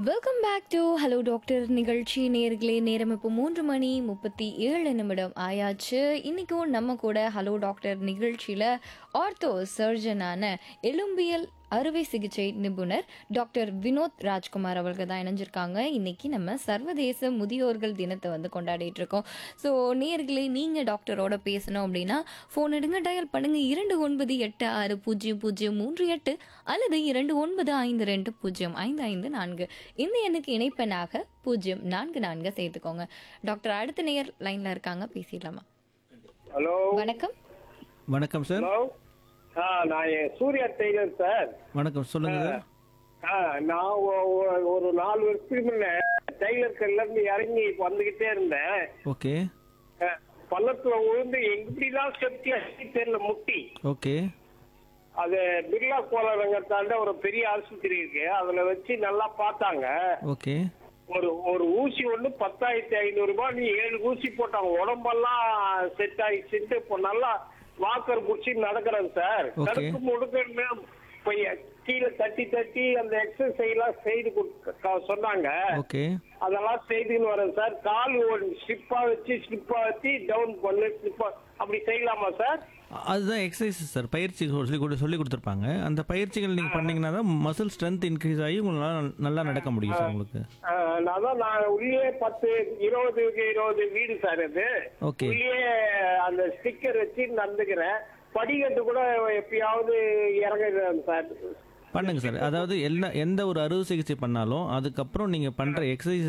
Welcome back to hello doctor நிகழ்ச்சி நேர்களே நேரம் இப்போ மூன்று மணி முப்பத்தி ஏழு நிமிடம் ஆயாச்சு இன்றைக்கும் நம்ம கூட ஹலோ டாக்டர் நிகழ்ச்சியில் ஆர்த்தோ சர்ஜனான எலும்பியல் அறுவை சிகிச்சை நிபுணர் டாக்டர் வினோத் ராஜ்குமார் அவர்கள் தான் இணைஞ்சிருக்காங்க இன்னைக்கு நம்ம சர்வதேச முதியோர்கள் தினத்தை வந்து கொண்டாடிட்டு இருக்கோம் ஸோ நேர்களே நீங்கள் டாக்டரோட பேசணும் அப்படின்னா ஃபோன் எடுங்க டயல் பண்ணுங்க இரண்டு ஒன்பது எட்டு ஆறு பூஜ்ஜியம் பூஜ்ஜியம் மூன்று எட்டு அல்லது இரண்டு ஒன்பது ஐந்து ரெண்டு பூஜ்ஜியம் ஐந்து ஐந்து நான்கு இந்த எண்ணுக்கு இணைப்பெண்ணாக பூஜ்ஜியம் நான்கு நான்கு சேர்த்துக்கோங்க டாக்டர் அடுத்த நேயர் லைன்ல இருக்காங்க பேசிடலாமா ஹலோ வணக்கம் வணக்கம் சார் ஹலோ ஆ நான் என் சூர்யா டெய்லர் சார் வணக்கம் சொல்லுங்க சார் ஆ நான் ஒ- ஒ- ஒரு நாலு வருஷத்துக்கு முன்ன டெய்லர் கல்ல இருந்து இறங்கி வந்துகிட்டே இருந்தேன் ஓகே ஆ, பள்ளத்துல விழுந்து எப்படிலாம் செப்டி தெரியல முட்டி ஓகே அது பிர்லா கோலரங்கத்தாண்ட ஒரு பெரிய ஆஸ்பத்திரி இருக்கு அதுல வச்சு நல்லா பார்த்தாங்க ஓகே ஒரு ஒரு ஊசி ஒண்ணு பத்தாயிரத்தி ஐநூறு ரூபாய் நீ ஏழு ஊசி போட்டாங்க உடம்பெல்லாம் செட் ஆயிடுச்சுட்டு இப்போ நல்லா வாக்கர் புடிச்சு நடக்கிறேன் சார் Okay. கடுப்பு முடுக்க இப்ப கீழே தட்டி தட்டி அந்த எக்ஸசைஸ் எல்லாம் செய்து கொடுக்க சொன்னாங்க ஓகே அதெல்லாம் செய்துன்னு வரேன் சார் கால் ஒரு ஸ்லிப்பா வச்சு ஸ்லிப்பா வச்சு டவுன் பண்ணு ஸ்லிப்பா அப்படி செய்யலாமா சார் அதுதான் எக்ஸசைஸ் சார் பயிற்சி சொல்லி கொடு சொல்லி கொடுத்துருப்பாங்க அந்த பயிற்சிகள் நீங்கள் பண்ணீங்கன்னா தான் மசில் ஸ்ட்ரென்த் இன்க்ரீஸ் ஆகி உங்களால் நல்லா நடக்க முடியும் சார் உங்களுக்கு ஆஹ், நான் தான் நான் உள்ளே பத்து இருபதுக்கு இருபது வீடு சார் அது Okay. உள்ளே அந்த ஸ்டிக்கர் வச்சு நடந்துக்கிறேன் படிக்கட்டு கூட எப்பயாவது இறங்குறேன் சார் பண்ணுங்க சார் அதாவது எல்லா எந்த ஒரு அறுவை சிகிச்சை பண்ணாலும் அதுக்கப்புறம் நீங்கள் பண்ணுற எக்ஸசைஸ்